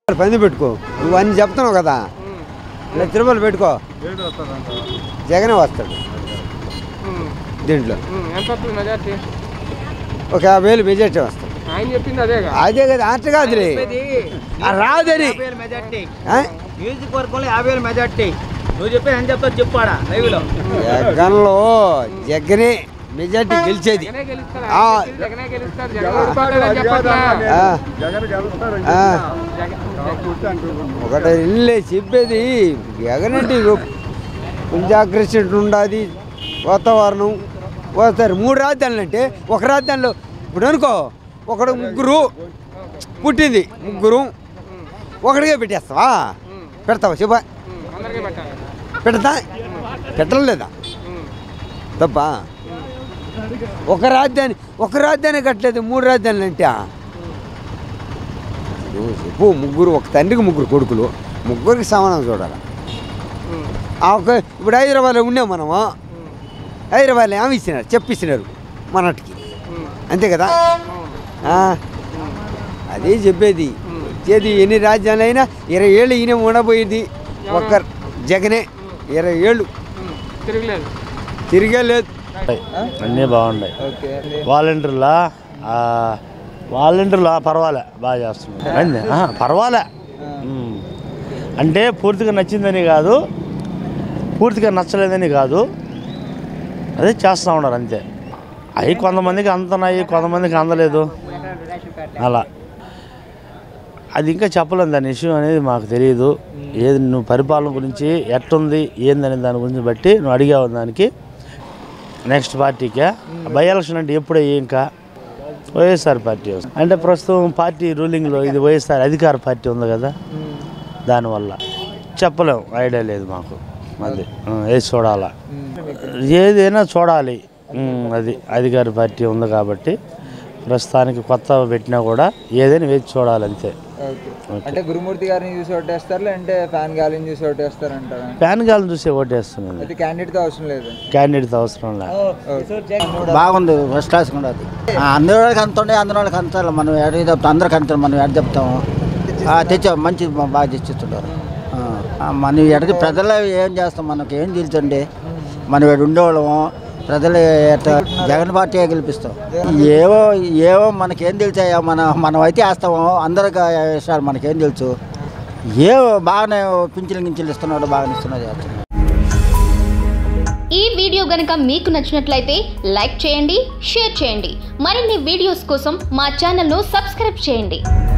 పంది పెట్టుకో నువ్వు అన్ని చెప్తున్నావు కదా లక్ష రూపాయలు పెట్టుకో జగనే వస్తాడు దీంట్లో ఎంత వస్తుంది మెజార్టీ ఒక యాభై వేలు మెజార్టీ వస్తాడు ఆయన చెప్పింది అదేగా అదే కదా అట్ట కాదులే ఆ రాదని మెజార్టీ ఆ? నియోజకవర్గంలో యాభై వేల మెజార్టీ నువ్వు చెప్పి అని చెప్తావు చెప్పాడా లైవ్ లో జగన్లో జగనే మెజార్టీ గెలిచేది జగనే గెలుస్తాడు ఆ. ఆయన చెప్పింది జగనే గెలుస్తాడు జగన్ ఓడిపోతాడని చెప్పట్లా ఆ, ఆ. జగన్- ఒకటి ఇల్లే చెప్పేది జగన్ అంటే ఇగో కొంచెం అగ్రెసివ్ ఉండాది వాతావరణం వస్తారు మూడు రాజధానులు అంటే ఒక రాజధానిలో ఇప్పుడు అనుకో ఒకడు ముగ్గురు పుట్టింది ముగ్గురు ఒకడికే పెట్టేస్తావా పెడతావా చెప్ప ఉమ్, అందరికీ పెట్టాలి పెడతా పెట్టలేదా ఉమ్, తప్ప ఒక రాజధాని ఒక రాజధాని కట్టలేదు మూడు రాజధానులు అంటే నువ్వు చెప్పు ముగ్గురు ఒక తండ్రికి ముగ్గురు కొడుకులు ముగ్గురికి సమానం చూడాలి ఉమ్, ఆ ఒక ఇప్పుడు హైదరాబాద్లో ఉన్నాం మనము హైదరాబాద్లో ఏమి ఇచ్చినారు చెప్పిస్తున్నారు మనటికి ఉమ్, అంతే కదా అవును. ఆ, అదే చెప్పేది వచ్చేది ఎన్ని రాజ్యాలు అయినా ఇరవై ఏళ్ళు ఈయన ఉండబోయేది ఒక్క జగనే ఇరవై ఏళ్ళు ఉమ్, తిరగలేదు తిరిగే లేదు అన్నీ బాగున్నాయి వాలంటీర్లా ఆ, వాలంటీర్లా పర్వాలే బాగా చేస్తున్నారు అయింది ఆహా, పర్వాలే ఉమ్. అంటే పూర్తిగా నచ్చిందని కాదు పూర్తిగా నచ్చలేదని కాదు అదే చేస్తూ ఉన్నారు అంతే అవి కొంతమందికి అందుతున్నాయి కొంతమందికి అందలేదు అలా అది ఇంకా చెప్పలేం దాని ఇష్యూ అనేది మాకు తెలియదు ఏది నువ్వు పరిపాలన గురించి ఎట్టుంది ఏందనే దాని గురించి బట్టి నువ్వు అడిగావు దానికి నెక్స్ట్ పార్టీకే బై ఎలక్షన్ అంటే ఎప్పుడు అయ్యి ఇంకా వైఎస్ఆర్ పార్టీ వస్తుంది అంటే ప్రస్తుతం పార్టీ రూలింగ్లో ఇది వైఎస్ఆర్ అధికార పార్టీ ఉంది కదా దానివల్ల చెప్పలేం ఐడియా లేదు మాకు అది ఆ, ఏది చూడాలా ఏదైనా చూడాలి ఉమ్, అది అధికార పార్టీ ఉంది కాబట్టి ప్రస్తుతానికి కొత్త పెట్టినా కూడా ఏదైనా వేచి చూడాలి అంతే ఓకే అంటే గురుమూర్తి గారిని చూసి ఓటేస్తారు లేదంటే ఫ్యాన్ గాలిని చూసి ఓటేస్తారు అంటారా ఫ్యాన్ గాలను చూసే ఓటేస్తున్నది అయితే క్యాండిడేట్తో అవసరం లేదు క్యాండిడేట్ అవసరం లేదు బాగుంది ఫస్ట్ క్లాస్ కూడా అది ఆ, అందరి వాళ్ళకి అంత ఉండే అందరి వాళ్ళకి అంత మనం ఎడ చెప్తాం అందరికి అంత మనం ఎడ చెప్తాము ఆ, తెచ్చా మంచి బాగా తెచ్చిస్తుంటారు ఆ, ఆ, మనం ఎడ ప్రజలు ఏం చేస్తాం మనకి ఏం తెలుసండి మనం ఇక్కడ ఉండేవాళ్ళము ప్రజలు ఎట్ట జగన్ పార్టీ గెలిపిస్తాం ఏవో ఏవో మనకేం తెలుసాయా మన మనం అయితే వేస్తాము అందరికి వేస్తారు మనకేం తెలుసు ఏవో బాగానే పింఛలు గించలు ఇస్తున్నాడు బాగానే ఇస్తున్నాడు చేస్తున్నాడు ఈ వీడియో గనుక మీకు నచ్చినట్లయితే లైక్ చేయండి షేర్ చేయండి మరిన్ని వీడియోస్ కోసం మా ఛానల్ను సబ్స్క్రైబ్ చేయండి